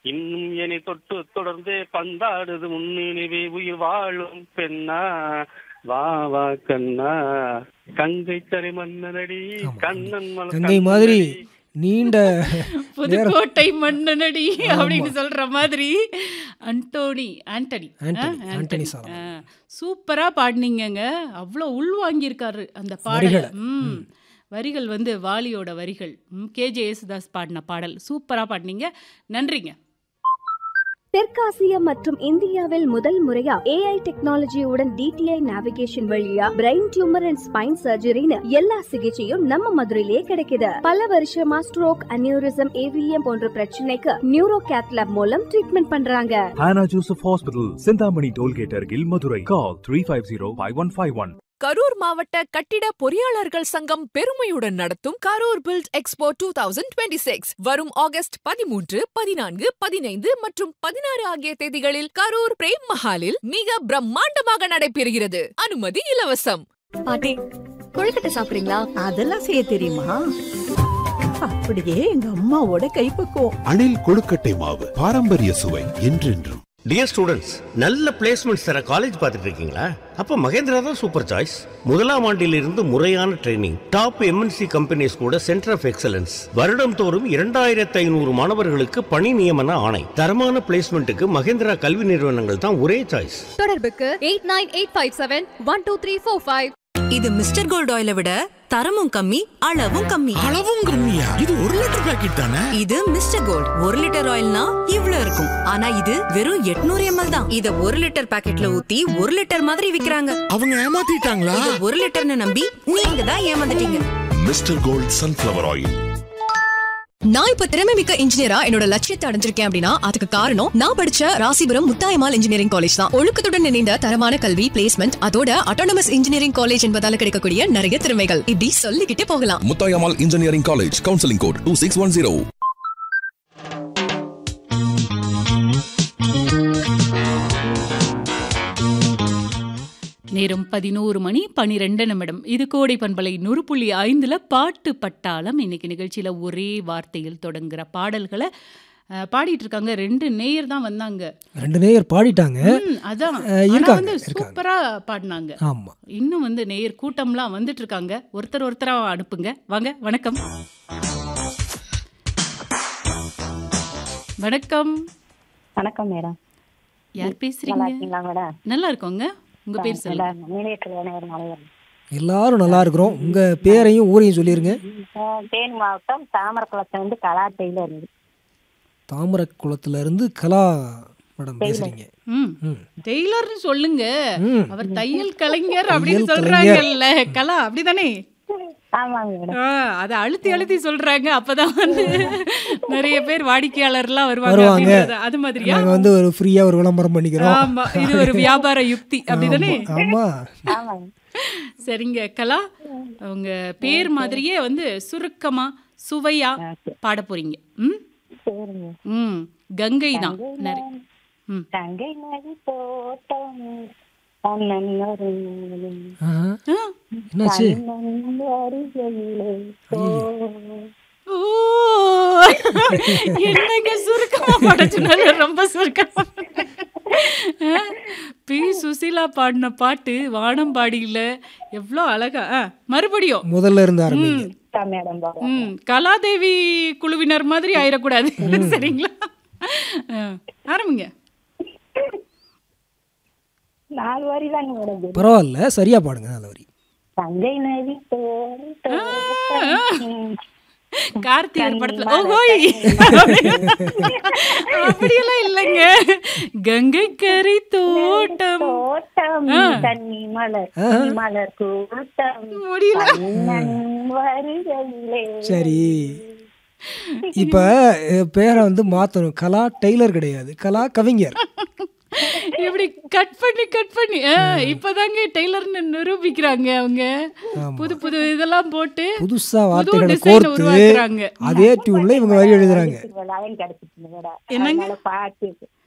இன்னும் என்னை தொட்டு தொடர்ந்து பந்தாடுது முன்னினிவே உயிர் வாழும் பெண்ணா வா வா கண்ணா கங்கை தரை மன்னனடி ஆமா. கண்ணன் மலர் கங்கை மாதிரி கண்ணனடி. நீண்ட புதுக்கோட்டை மன்னனடி அப்படின்னு சொல்ற மாதிரி அண்டோனி ஆண்டனி ஆண்டனி, ஆ, ஆண்டனி சாலமன். ஆ, சூப்பரா பாடினீங்கங்க அவ்வளோ உள்வாங்கியிருக்காரு அந்த பாடல் வரிகளை. ம் வரிகள் வந்து வாலியோட வரிகள் கேஜே யேசுதாஸ் பாடின பாடல் சூப்பரா பாடினீங்க நன்றிங்க தெற்காசியா மற்றும் இந்தியாவில் முதல் முறையா ஏஐ டெக்னாலஜியுடன் டிடிஐ நேவிகேஷன் வழியா பிரெயின் டியூமர் அண்ட் ஸ்பைன் சர்ஜரின்னு எல்லா சிகிச்சையும் நம்ம மதுரையிலேயே கிடைக்குது பல வருஷமா ஸ்ட்ரோக் அனியூரிசம் ஏவிஎம் போன்ற பிரச்சனைக்கு நியூரோ கேத்லாப் மூலம் ட்ரீட்மெண்ட் பண்றாங்க Hannah Joseph Hospital, Sindhamani Tollgate Argil, Madurai. Call 350-5151. Karur மாவட்ட கட்டிட பொறியாளர்கள் சங்கம் பெருமையுடன் நடத்தும் Karur build expo two thousand twenty six வரும் ஆகஸ்ட் பதிமூன்று பதினான்கு பதினைந்து மற்றும் பதினாறு ஆகிய தேதிகளில் கரூர் பிரேம் மஹாலில் மிக பிரம்மாண்டமாக நடைபெறுகிறது அனுமதி இலவசம் பாட்டி கொழுக்கட்டை சாப்பிடுறீங்களா அதெல்லாம் செய்ய தெரியுமா அப்படியே எங்க அம்மாவோட கைப்பக்குவம் அணில் கொழுக்கட்டை மாவு பாரம்பரிய சுவை என்றென்றும் டியர் ஸ்டூடெண்ட்ஸ் நல்ல பிளேஸ்மெண்ட்ஸ் தர காலேஜ் பார்த்துட்டு இருக்கீங்களா அப்ப மகேந்திரா தான் சூப்பர் சாய்ஸ் முதலாம் ஆண்டிலிருந்து முறையான ட்ரைனிங் டாப் எம்என்சி கம்பெனிஸ் கூட சென்டர் ஆஃப் எக்ஸலன்ஸ் வருடம் தோறும் இரண்டாயிரத்து ஐநூறு மாணவர்களுக்கு பணி நியமன ஆணை தரமான பிளேஸ்மெண்ட்டுக்கு மகேந்திரா கல்வி நிறுவனங்கள் தான் ஒரே சாய்ஸ் தொடர்புக்கு eight nine eight five seven one two three four five இது மிஸ்டர் கோல்ட் ஆயிலை விட தரமும் கம்மி அளவும் கம்மி அளவும் கம்மியா இது ஒரு லிட்டர் பாக்கெட் தானே இது மிஸ்டர் கோல்ட் ஒரு லிட்டர் ஆயில்னா இவ்ளோ இருக்கும் ஆனா இது வெறும் 800 எம்எல் தான் இத ஒரு லிட்டர் பாக்கெட்ல ஊத்தி ஒரு லிட்டர் மாதிரி விக்கிறாங்க அவங்க ஏமாத்திட்டாங்களா இத ஒரு லிட்டர்னு நம்பி நீங்க தான் ஏமாந்துட்டீங்க மிஸ்டர் கோல்ட் சன்ஃபிளவர் ஆயில் நான் இப்ப திறமை மிக்க இன்ஜினியரா என்னோட லட்சியத்தை அடைஞ்சிருக்கேன் அப்படின்னா அதுக்கு காரணம் நான் படிச்ச ராசிபுரம் முத்தாயமால் இன்ஜினியரிங் காலேஜ் தான் ஒழுக்கத்துடன் இணைந்த தரமான கல்வி பிளேஸ்மெண்ட் அதோட அட்டானமஸ் இன்ஜினியரிங் காலேஜ் என்பதால கிடைக்கக்கூடிய நிறைய திறமைகள் இப்படி சொல்லிக்கிட்டே போகலாம் Muthayammal engineering college counselling code two six one zero நேரம் பதினோரு மணி பனிரெண்டு நிமிடம் இது கோடை பண்பலை நூறு புள்ளி ஐந்துல பாட்டு பட்டாளம் இன்னைக்கு நிகழ்ச்சியில ஒரே வார்த்தையில் தொடங்குற பாடல்களை அஹ், பாடிட்டு இருக்காங்க ரெண்டு நேயர் தான் வந்தாங்க ரெண்டு நேயர் பாடிட்டாங்க ம், அதான் அஹ், ஆனா இருக்காங்க, வந்து இருக்காங்க. சூப்பரா பாடினாங்க ஆமா இன்னும் வந்து நேயர் கூட்டம்லாம் வந்துட்டு இருக்காங்க ஒருத்தர் ஒருத்தரா அனுப்புங்க வாங்க வணக்கம் வணக்கம் வணக்கம் மேடம் யார் நல்லா பேசுறீங்க இருக்கீங்களா மேடம் நல்லா இருக்கோங்க உங்க பேர் சொல்லுங்க நிலைய கல்யாணம் மலைவர் எல்லாரும் நல்லா இருக்கிறோம் உங்க பேரையும் ஊரையும் சொல்லிருங்க தேனி மாவட்டம் தாமரக்குளத்துல இருந்து கலா டெய்லர் இருந்து தாமரக்குளத்துல இருந்து கலா மேடம் பேசுறீங்க ம் ம். டெய்லர்னு சொல்லுங்க ம். அவர் தையல் கலைஞர் அப்படின்னு தையல் சொல்றாங்கல்ல கலா அப்படிதானே ஆமாங்க மேடம் ஆ, அத அழுத்தி அழுத்தி சொல்றாங்க அப்பதான் வந்து நிறைய பேர் வாடிக்கையாளர்லாம் வருவாங்க வருவாங்க. அப்படின்றது. அது மாதிரியா நாங்க வந்து ஒரு ஃப்ரீயா ஒரு விளம்பரம் பண்ணிக்கிறோம் ஆமா இது ஒரு வியாபார யுக்தி அப்படிதானே ஆமா ஆமாங்க சரிங்க கலா உங்க பேர் மாதிரியே வந்து சுருக்கமா சுவையா பாட போறீங்க ம் சரிங்க ம் கங்கை தான் நிறைய ம் தங்கை நதி தோட்டம் கண்ணன் வருகையிலே, ஆஹா. ஆ, என்னாச்சு கண்ணன் வருகையிலே, ஓ. ஓ என்னங்க சுருக்கமா பாட சொன்னாரு ரொம்ப சுருக்கமா ஆ, பி சுசீலா பாடின பாட்டு வானம்பாடியில எவ்வளோ அழகா ஆ, மறுபடியும் முதல்ல இருந்து ஆரம்பிங்க ம் தா மேடம் பாரு. ம் கலாதேவி குழுவினர் மாதிரி ஆயிடக்கூடாது சரிங்களா ஆ, ஆரம்பிங்க நாலு வரி தாங்க மேடம் இது. பரவாயில்ல சரியா பாடுங்க நல்ல வரி தங்கை நதி தோட்டம் கார்த்திகர் படத்துல ஓஹோய் அப்படியெல்லாம் இல்லைங்க கங்கை கரை தோட்டம் தோட்டம் ஆ. தண்ணி மலர் ஆஹா. மலர் கூட்டம் முடியல கண்ணன் வருகையிலே சரி இப்ப அஹ், பேரை வந்து மாத்தணும் கலா டெய்லர் கிடையாது கலா கவிஞர் இப்படி கட் பண்ணி கட் பண்ணி ஆ, இப்பதாங்க டெய்லர்னு நிரூபிக்கிறாங்க அவங்க ஆமா. புது புது இதெல்லாம் போட்டு புதுசா புது வார்த்தைகளை டிசைன் கோர்த்து உருவாக்குறாங்க அதே டியூன்ல இவங்க வரி எழுதுறாங்க லைன் கிடைச்சிட்டு மேடம் என்னங்க? அதனால பாட்டு